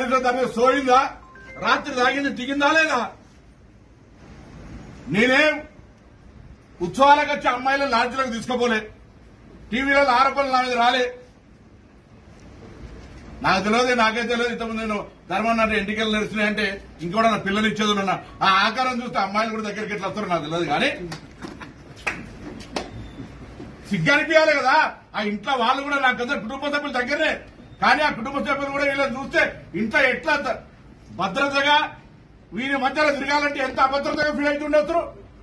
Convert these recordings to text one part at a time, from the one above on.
పోలీసులు దాని మీద సోయిందా రాత్రి తాగింది దిగిందా లేదా నేనేం ఉత్సవాలకు వచ్చి అమ్మాయిలను లాడ్జ్లకు తీసుకోపోలే టీవీలలో ఆరోపణలు నా మీద రాలే నాకు తెలియదు నాకే తెలియదు ఇంతకుముందు నేను ధర్మం అంటే ఎన్నికలు నడిచినాయంటే ఇంకోటి నా పిల్లలు ఇచ్చేది ఉన్నా ఆ ఆకారం చూస్తే అమ్మాయిలు కూడా దగ్గరికి ఎట్లా వస్తారో నాకు తెలియదు కానీ సిగ్గనిపించాలి కదా ఆ ఇంట్లో వాళ్ళు కూడా నాకు అందరు కుటుంబ సభ్యులు దగ్గరే కానీ ఆ కుటుంబ సభ్యులు కూడా వీళ్ళని చూస్తే ఇంట్లో ఎట్లా ద- భద్రతగా వీరి మధ్యలో తిరగాలంటే ఎంత అభద్రతగా ఫీల్ అవుతుండొచ్చు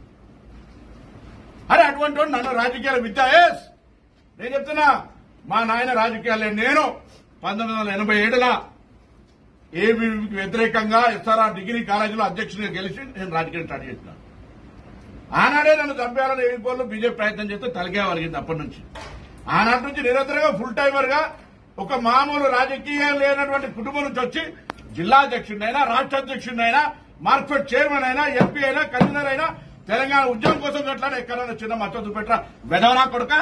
అరే అటువంటి వాడు నన్ను రాజకీయాలు విద్యాయేష్ నేను చెప్తున్నా మా నాయన రాజకీయాలే నేను పంతొమ్మిది వందల ఎనభై ఏడులా ఏబీకి వ్యతిరేకంగా ఎస్ఆర్ఆర్ డిగ్రీ కాలేజీలో అధ్యక్షుడిగా గెలిచి నేను రాజకీయం స్టార్ట్ చేసిన ఆనాడే నన్ను చంపేయాలని ఏ కోళ్ళు బీజేపీ ప్రయత్నం చేస్తే తలకే వలిగింది అప్పటి నుంచి ఆనాటి నుంచి నిరంతరంగా ఫుల్ టైమర్ గా ఒక మామూలు రాజకీయం లేనటువంటి కుటుంబం నుంచి వచ్చి జిల్లా అధ్యక్షుడినైనా రాష్ట్ర అధ్యక్షుడినైనా మార్కెట్ చైర్మన్ అయినా ఎంపీ అయినా కన్వీనర్ అయినా తెలంగాణ ఉద్యమం కోసం కట్లా ఎక్కడైనా చిన్న మద్దతు పెట్టరా వెదవనా కొడుక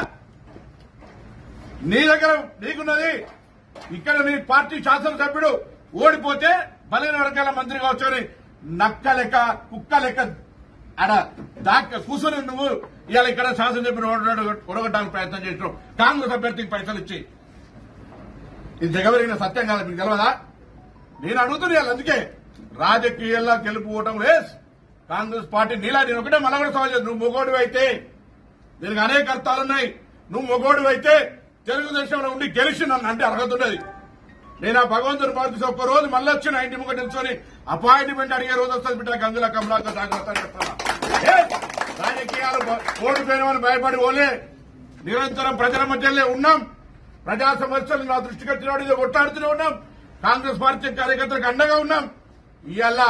నీ దగ్గర నీకున్నది ఇక్కడ నీ పార్టీ శాసనసభ్యుడు ఓడిపోతే బలైన వర్గాల మంత్రి కావచ్చని నక్క లెక్క కుక్క లెక్క అడ దాక్క కూర్చొని నువ్వు ఇవాళ ఇక్కడ శాసనసభ్యుడు ఓడగొట్టడానికి ప్రయత్నం చేసినావు కాంగ్రెస్ అభ్యర్థికి పైసలు ఇచ్చి ఇది జగవరిగిన సత్యం కాదు మీకు తెలియదా నేను అడుగుతున్నా ఇవాళ అందుకే రాజకీయాల్లో గెలుపు ఓటం లేస్ కాంగ్రెస్ పార్టీ నీలా నేను ఒకటే మళ్ళా కూడా సవాల్ చేస్తాను. నువ్వు మొగోడు అయితే దీనికి అనేక అర్థాలున్నాయి నువ్వు మొగోడు అయితే తెలుగుదేశంలో ఉండి గెలిచి నన్ను అంటే అర్హత ఉండేది నేను ఆ భగవంతుని ప్రార్థిస్తే ఒక్క రోజు మళ్ళీ వచ్చి నా ఇంటి ముఖం నిల్చొని అపాయింట్మెంట్ అడిగే రోజు వస్తుంది బిడ్డ గంగుల కమలాక జాగ్రత్త అని చెప్తాను ఏ, రాజకీయాలు బ- ఓడిపోయినామని భయపడి ఓలే నిరంతరం ప్రజల మధ్యలో ఉన్నాం ప్రజా సమస్యలు నా దృష్టికి వచ్చినవాడు ఇది కొట్టాడుతూనే ఉన్నాం కాంగ్రెస్ పార్టీ కార్యకర్తలకు అండగా ఉన్నాం ఇవాళ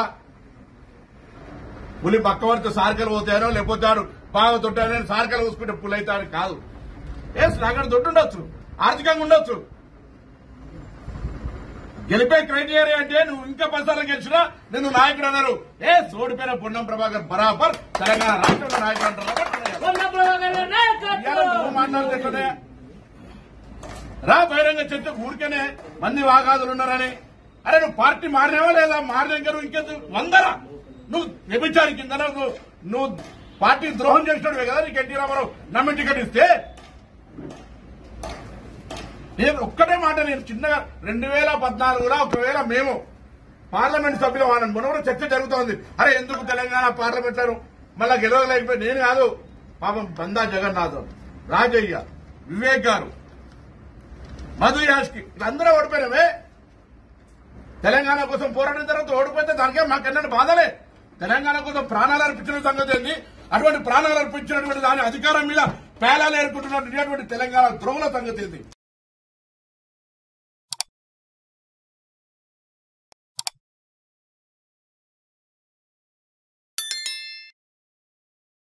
పులి పక్కవరితో సార్కలు పోతారో లేకపోతే ఆడు బాగా తొట్టారో సార్కలు చూసుకుంటే పులి అవుతాడు కాదు ఏ నాగడ దొడ్డు ఉండొచ్చు ఆర్థికంగా ఉండొచ్చు గెలిపే క్రైటీరియా అంటే నువ్వు ఇంకా పసార్లు గెలిచినా నేను నాయకుడు అన్నారు ఏ సోడిపోయిన పొన్నం ప్రభాకర్ బరాబర్ తెలంగాణ రాష్ట్రంలో నాయకుడు అంటారు ఇవాళ నువ్వు మాట్లాడితే ఎట్లనే? రా బహిరంగ చర్చ ఊరికేనే మంది వాగాదులు ఉన్నారని అరే నువ్వు పార్టీ మారినావా లేదా మారిన ఇంకా నువ్వు ఇంకెందుకు వందరా నువ్వు వ్యభిచారి కింద నువ్వు నువ్వు పార్టీ ద్రోహం చేసినట్టువే కదా నీకు ఎన్టీ రామారావు నమ్మి టికెట్ ఇస్తే నేను ఒక్కటే మాట నేను చిన్నగా రెండు వేల పద్నాలుగులో ఒకవేళ మేము పార్లమెంట్ సభ్యులు వాళ్ళని మొన్న కూడా చర్చ జరుగుతోంది అరే ఎందుకు తెలంగాణ పార్లమెంట్ లో మళ్ళా గెలవలేకపోయి నేను కాదు పాపం బందా జగన్నాథ్ రాజయ్య వివేక్ గారు మధు యాష్కి వీళ్ళందరూ ఓడిపోయినవే తెలంగాణ కోసం పోరాడిన తర్వాత ఓడిపోతే దానికే మాకెన్నటి బాధలే తెలంగాణ కోసం ప్రాణాలు అర్పించిన సంగతి ఏంది అటువంటి ప్రాణాలు అర్పించినటువంటి దాని అధికారం మీద పేలాలు ఏర్పడుతున్నటువంటి తెలంగాణ ద్రోవుల సంగతి ఏంది